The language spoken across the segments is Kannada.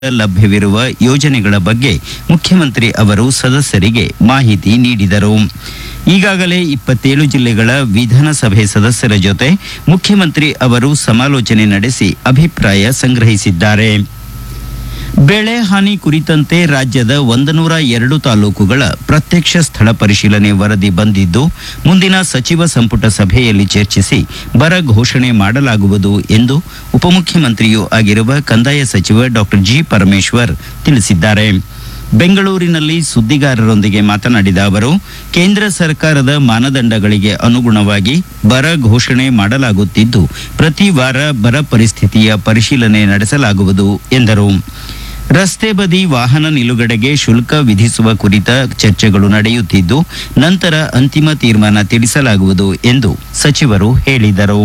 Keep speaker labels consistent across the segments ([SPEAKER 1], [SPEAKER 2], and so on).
[SPEAKER 1] ಲಭ್ಯವಿರುವ ಯೋಜನೆಗಳ ಬಗ್ಗೆ ಮುಖ್ಯಮಂತ್ರಿ ಅವರು ಸದಸ್ಯರಿಗೆ ಮಾಹಿತಿ ನೀಡಿದರು ಈಗಾಗಲೇ ಇಪ್ಪತ್ತೇಳು ಜಿಲ್ಲೆಗಳ ವಿಧಾನಸಭೆ ಸದಸ್ಯರ ಜೊತೆ ಮುಖ್ಯಮಂತ್ರಿ ಅವರು ಸಮಾಲೋಚನೆ ನಡೆಸಿ ಅಭಿಪ್ರಾಯ ಸಂಗ್ರಹಿಸಿದ್ದಾರೆ ಬೆಳೆ ಹಾನಿ ಕುರಿತಂತೆ ರಾಜ್ಯದ ಒಂದನೂರ ಎರಡು ತಾಲೂಕುಗಳ ಪ್ರತ್ಯಕ್ಷ ಸ್ಥಳ ಪರಿಶೀಲನೆ ವರದಿ ಬಂದಿದ್ದು ಮುಂದಿನ ಸಚಿವ ಸಂಪುಟ ಸಭೆಯಲ್ಲಿ ಚರ್ಚಿಸಿ ಬರ ಘೋಷಣೆ ಮಾಡಲಾಗುವುದು ಎಂದು ಉಪಮುಖ್ಯಮಂತ್ರಿಯೂ ಆಗಿರುವ ಕಂದಾಯ ಸಚಿವ ಡಾಕ್ಟರ್ ಜಿ ಪರಮೇಶ್ವರ್ ತಿಳಿಸಿದ್ದಾರೆ ಬೆಂಗಳೂರಿನಲ್ಲಿ ಸುದ್ದಿಗಾರರೊಂದಿಗೆ ಮಾತನಾಡಿದ ಅವರು ಕೇಂದ್ರ ಸರ್ಕಾರದ ಮಾನದಂಡಗಳಿಗೆ ಅನುಗುಣವಾಗಿ ಬರ ಘೋಷಣೆ ಮಾಡಲಾಗುತ್ತಿದ್ದು ಪ್ರತಿ ವಾರ ಬರ ಪರಿಸ್ಥಿತಿಯ ಪರಿಶೀಲನೆ ನಡೆಸಲಾಗುವುದು ಎಂದರು ರಸ್ತೆ ಬದಿ ವಾಹನ ನಿಲುಗಡೆಗೆ ಶುಲ್ಕ ವಿಧಿಸುವ ಕುರಿತ ಚರ್ಚೆಗಳು ನಡೆಯುತ್ತಿದ್ದು ನಂತರ ಅಂತಿಮ ತೀರ್ಮಾನ ತಿಳಿಸಲಾಗುವುದು ಎಂದು ಸಚಿವರು ಹೇಳಿದರು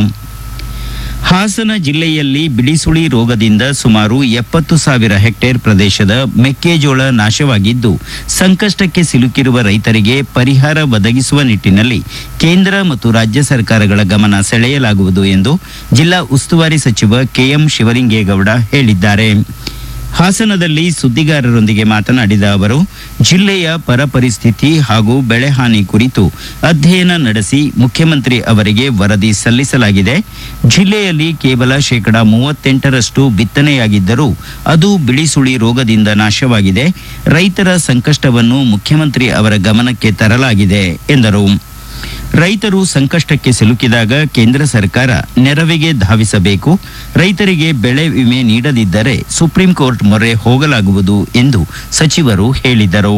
[SPEAKER 1] ಹಾಸನ ಜಿಲ್ಲೆಯಲ್ಲಿ ಬಿಳಿಸುಳಿ ರೋಗದಿಂದ ಸುಮಾರು ಎಪ್ಪತ್ತು ಸಾವಿರ ಹೆಕ್ಟೇರ್ ಪ್ರದೇಶದ ಮೆಕ್ಕೆಜೋಳ ನಾಶವಾಗಿದ್ದು ಸಂಕಷ್ಟಕ್ಕೆ ಸಿಲುಕಿರುವ ರೈತರಿಗೆ ಪರಿಹಾರ ಒದಗಿಸುವ ನಿಟ್ಟಿನಲ್ಲಿ ಕೇಂದ್ರ ಮತ್ತು ರಾಜ್ಯ ಸರ್ಕಾರಗಳ ಗಮನ ಸೆಳೆಯಲಾಗುವುದು ಎಂದು ಜಿಲ್ಲಾ ಉಸ್ತುವಾರಿ ಸಚಿವ ಕೆಎಂ ಶಿವಲಿಂಗೇಗೌಡ ಹೇಳಿದ್ದಾರೆ ಹಾಸನದಲ್ಲಿ ಸುದ್ದಿಗಾರರೊಂದಿಗೆ ಮಾತನಾಡಿದ ಅವರು ಜಿಲ್ಲೆಯ ಪರ ಪರಿಸ್ಥಿತಿ ಹಾಗೂ ಬೆಳೆ ಹಾನಿ ಕುರಿತು ಅಧ್ಯಯನ ನಡೆಸಿ ಮುಖ್ಯಮಂತ್ರಿ ಅವರಿಗೆ ವರದಿ ಸಲ್ಲಿಸಲಾಗಿದೆ ಜಿಲ್ಲೆಯಲ್ಲಿ ಕೇವಲ ಶೇಕಡಾ ಮೂವತ್ತೆಂಟರಷ್ಟು ಬಿತ್ತನೆಯಾಗಿದ್ದರೂ ಅದು ಬಿಳಿಸುಳಿ ರೋಗದಿಂದ ನಾಶವಾಗಿದೆ ರೈತರ ಸಂಕಷ್ಟವನ್ನು ಮುಖ್ಯಮಂತ್ರಿ ಅವರ ಗಮನಕ್ಕೆ ತರಲಾಗಿದೆ ಎಂದರು ರೈತರು ಸಂಕಷ್ಟಕ್ಕೆ ಸಿಲುಕಿದಾಗ ಕೇಂದ್ರ ಸರ್ಕಾರ ನೆರವಿಗೆ ಧಾವಿಸಬೇಕು ರೈತರಿಗೆ ಬೆಳೆ ವಿಮೆ ನೀಡದಿದ್ದರೆ ಸುಪ್ರೀಂ ಕೋರ್ಟ್ ಮೊರೆ ಹೋಗಲಾಗುವುದು ಎಂದು ಸಚಿವರು ಹೇಳಿದರು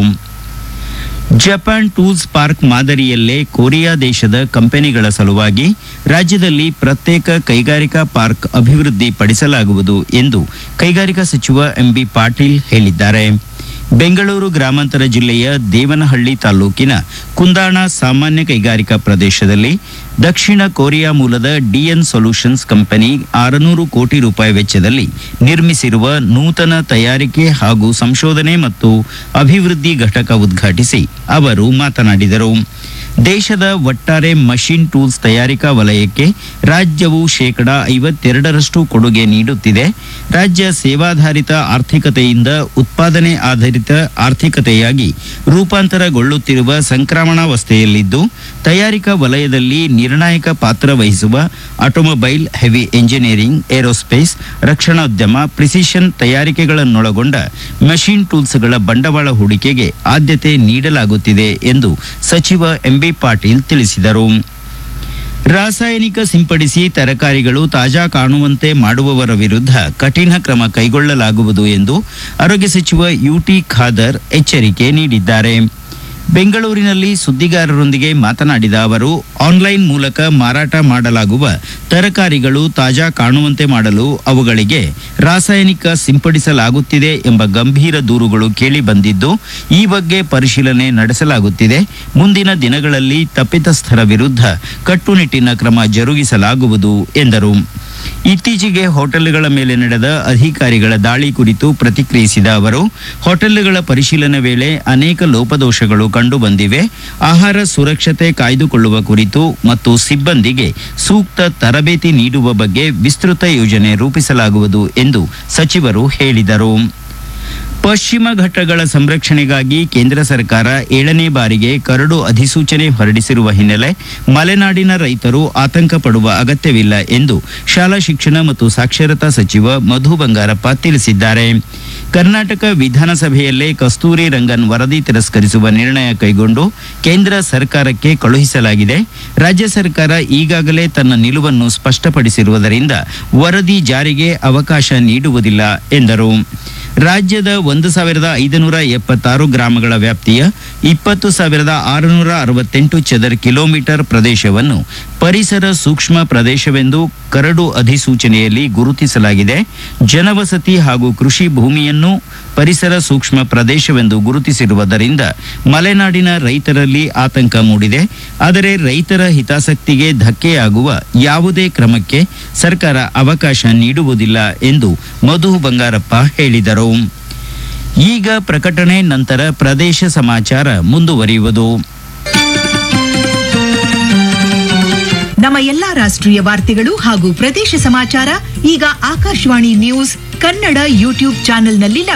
[SPEAKER 1] ಜಪಾನ್ ಟೂಲ್ಸ್ ಪಾರ್ಕ್ ಮಾದರಿಯಲ್ಲೇ ಕೊರಿಯಾ ದೇಶದ ಕಂಪನಿಗಳ ಸಲುವಾಗಿ ರಾಜ್ಯದಲ್ಲಿ ಪ್ರತ್ಯೇಕ ಕೈಗಾರಿಕಾ ಪಾರ್ಕ್ ಅಭಿವೃದ್ಧಿ ಪಡಿಸಲಾಗುವುದು ಎಂದು ಕೈಗಾರಿಕಾ ಸಚಿವ ಎಂಬಿ ಪಾಟೀಲ್ ಹೇಳಿದ್ದಾರೆ ಬೆಂಗಳೂರು ಗ್ರಾಮಾಂತರ ಜಿಲ್ಲೆಯ ದೇವನಹಳ್ಳಿ ತಾಲೂಕಿನ ಕುಂದಾಣ ಸಾಮಾನ್ಯ ಕೈಗಾರಿಕಾ ಪ್ರದೇಶದಲ್ಲಿ ದಕ್ಷಿಣ ಕೊರಿಯಾ ಮೂಲದ ಡಿಎನ್ ಸೊಲ್ಯೂಷನ್ಸ್ ಕಂಪನಿ ಆರುನೂರು ಕೋಟಿ ರೂಪಾಯಿ ವೆಚ್ಚದಲ್ಲಿ ನಿರ್ಮಿಸಿರುವ ನೂತನ ತಯಾರಿಕೆ ಹಾಗೂ ಸಂಶೋಧನೆ ಮತ್ತು ಅಭಿವೃದ್ಧಿ ಘಟಕ ಉದ್ಘಾಟಿಸಿ ಅವರು ಮಾತನಾಡಿದರು ದೇಶದ ಒಟ್ಟಾರೆ ಮಷಿನ್ ಟೂಲ್ಸ್ ತಯಾರಿಕಾ ವಲಯಕ್ಕೆ ರಾಜ್ಯವು ಶೇಕಡಾ ಐವತ್ತೆರಡರಷ್ಟು ಕೊಡುಗೆ ನೀಡುತ್ತಿದೆ ರಾಜ್ಯ ಸೇವಾಧಾರಿತ ಆರ್ಥಿಕತೆಯಿಂದ ಉತ್ಪಾದನೆ ಆಧಾರಿತ ಆರ್ಥಿಕತೆಯಾಗಿ ರೂಪಾಂತರಗೊಳ್ಳುತ್ತಿರುವ ಸಂಕ್ರಮಣಾವಸ್ಥೆಯಲ್ಲಿದ್ದು ತಯಾರಿಕಾ ವಲಯದಲ್ಲಿ ನಿರ್ಣಾಯಕ ಪಾತ್ರ ವಹಿಸುವ ಆಟೋಮೊಬೈಲ್ ಹೆವಿ ಎಂಜಿನಿಯರಿಂಗ್ ಏರೋಸ್ಪೇಸ್ ರಕ್ಷಣೋದ್ಯಮ ಪ್ರಿಸಿಷನ್ ತಯಾರಿಕೆಗಳನ್ನೊಳಗೊಂಡ ಮೆಷಿನ್ ಟೂಲ್ಸ್ಗಳ ಬಂಡವಾಳ ಹೂಡಿಕೆಗೆ ಆದ್ಯತೆ ನೀಡಲಾಗುತ್ತಿದೆ ಎಂದು ಸಚಿವ ಎಂಬಿ ಪಾಟೀಲ್ ತಿಳಿಸಿದರು ರಾಸಾಯನಿಕ ಸಿಂಪಡಿಸಿ ತರಕಾರಿಗಳು ತಾಜಾ ಕಾಣುವಂತೆ ಮಾಡುವವರ ವಿರುದ್ಧ ಕಠಿಣ ಕ್ರಮ ಕೈಗೊಳ್ಳಲಾಗುವುದು ಎಂದು ಆರೋಗ್ಯ ಸಚಿವ ಯುಟಿ ಖಾದರ್ ಎಚ್ಚರಿಕೆ ನೀಡಿದ್ದಾರೆ ಬೆಂಗಳೂರಿನಲ್ಲಿ ಸುದ್ದಿಗಾರರೊಂದಿಗೆ ಮಾತನಾಡಿದ ಅವರು ಆನ್ಲೈನ್ ಮೂಲಕ ಮಾರಾಟ ಮಾಡಲಾಗುವ ತರಕಾರಿಗಳು ತಾಜಾ ಕಾಣುವಂತೆ ಮಾಡಲು ಅವುಗಳಿಗೆ ರಾಸಾಯನಿಕ ಸಿಂಪಡಿಸಲಾಗುತ್ತಿದೆ ಎಂಬ ಗಂಭೀರ ದೂರುಗಳು ಕೇಳಿ ಬಂದಿದ್ದು ಈ ಬಗ್ಗೆ ಪರಿಶೀಲನೆ ನಡೆಸಲಾಗುತ್ತಿದೆ ಮುಂದಿನ ದಿನಗಳಲ್ಲಿ ತಪ್ಪಿತಸ್ಥರ ವಿರುದ್ಧ ಕಟ್ಟುನಿಟ್ಟಿನ ಕ್ರಮ ಜರುಗಿಸಲಾಗುವುದು ಎಂದರು ಇತ್ತೀಚೆಗೆ ಹೋಟೆಲ್ಗಳ ಮೇಲೆ ನಡೆದ ಅಧಿಕಾರಿಗಳ ದಾಳಿ ಕುರಿತು ಪ್ರತಿಕ್ರಿಯಿಸಿದ ಅವರು ಹೋಟೆಲ್ಗಳ ಪರಿಶೀಲನೆ ವೇಳೆ ಅನೇಕ ಲೋಪದೋಷಗಳು ಕಂಡುಬಂದಿವೆ ಆಹಾರ ಸುರಕ್ಷತೆ ಕಾಯ್ದುಕೊಳ್ಳುವ ಕುರಿತು ಮತ್ತು ಸಿಬ್ಬಂದಿಗೆ ಸೂಕ್ತ ತರಬೇತಿ ನೀಡುವ ಬಗ್ಗೆ ವಿಸ್ತೃತ ಯೋಜನೆ ರೂಪಿಸಲಾಗುವುದು ಎಂದು ಸಚಿವರು ಹೇಳಿದರು ಪಶ್ಚಿಮ ಘಟ್ಟಗಳ ಸಂರಕ್ಷಣೆಗಾಗಿ ಕೇಂದ್ರ ಸರ್ಕಾರ ಏಳನೇ ಬಾರಿಗೆ ಕರಡು ಅಧಿಸೂಚನೆ ಹೊರಡಿಸಿರುವ ಹಿನ್ನೆಲೆ ಮಲೆನಾಡಿನ ರೈತರು ಆತಂಕ ಪಡುವ ಅಗತ್ಯವಿಲ್ಲ ಎಂದು ಶಾಲಾ ಶಿಕ್ಷಣ ಮತ್ತು ಸಾಕ್ಷರತಾ ಸಚಿವ ಮಧು ಬಂಗಾರಪ್ಪ ತಿಳಿಸಿದ್ದಾರೆ ಕರ್ನಾಟಕ ವಿಧಾನಸಭೆಯಲ್ಲೇ ಕಸ್ತೂರಿ ರಂಗನ್ ವರದಿ ತಿರಸ್ಕರಿಸುವ ನಿರ್ಣಯ ಕೈಗೊಂಡು ಕೇಂದ್ರ ಸರ್ಕಾರಕ್ಕೆ ಕಳುಹಿಸಲಾಗಿದೆ ರಾಜ್ಯ ಸರ್ಕಾರ ಈಗಾಗಲೇ ತನ್ನ ನಿಲುವನ್ನು ಸ್ಪಷ್ಟಪಡಿಸಿರುವುದರಿಂದ ವರದಿ ಜಾರಿಗೆ ಅವಕಾಶ ನೀಡುವುದಿಲ್ಲ ಎಂದರು ರಾಜ್ಯದ ಒಂದು ಸಾವಿರದ ಐದುನೂರ ಎಪ್ಪತ್ತಾರು ಗ್ರಾಮಗಳ ವ್ಯಾಪ್ತಿಯ ಇಪ್ಪತ್ತು ಸಾವಿರದ ಆರುನೂರ ಅರವತ್ತೆಂಟು ಚದರ್ ಕಿಲೋಮೀಟರ್ ಪ್ರದೇಶವನ್ನು ಪರಿಸರ ಸೂಕ್ಷ್ಮ ಪ್ರದೇಶವೆಂದು ಕರಡು ಅಧಿಸೂಚನೆಯಲ್ಲಿ ಗುರುತಿಸಲಾಗಿದೆ ಜನವಸತಿ ಹಾಗೂ ಕೃಷಿ ಭೂಮಿಯನ್ನು ಪರಿಸರ ಸೂಕ್ಷ್ಮ ಪ್ರದೇಶವೆಂದು ಗುರುತಿಸಿರುವುದರಿಂದ ಮಲೆನಾಡಿನ ರೈತರಲ್ಲಿ ಆತಂಕ ಮೂಡಿದೆ ಆದರೆ ರೈತರ ಹಿತಾಸಕ್ತಿಗೆ ಧಕ್ಕೆಯಾಗುವ ಯಾವುದೇ ಕ್ರಮಕ್ಕೆ ಸರ್ಕಾರ ಅವಕಾಶ ನೀಡುವುದಿಲ್ಲ ಎಂದು ಮಧು ಬಂಗಾರಪ್ಪ ಹೇಳಿದರು ಈಗ ಪ್ರಕಟಣೆ ನಂತರ ಪ್ರದೇಶ ಸಮಾಚಾರ ಮುಂದುವರಿಯುವುದು
[SPEAKER 2] ನಮ್ಮ ಎಲ್ಲಾ ರಾಷ್ಟ್ರೀಯ ವಾರ್ತೆಗಳು ಹಾಗೂ ಪ್ರದೇಶ ಸಮಾಚಾರ ಈಗ ಆಕಾಶವಾಣಿ ನ್ಯೂಸ್ ಕನ್ನಡ ಯೂಟ್ಯೂಬ್ ಚಾನೆಲ್ನಲ್ಲಿ ಲಭ್ಯ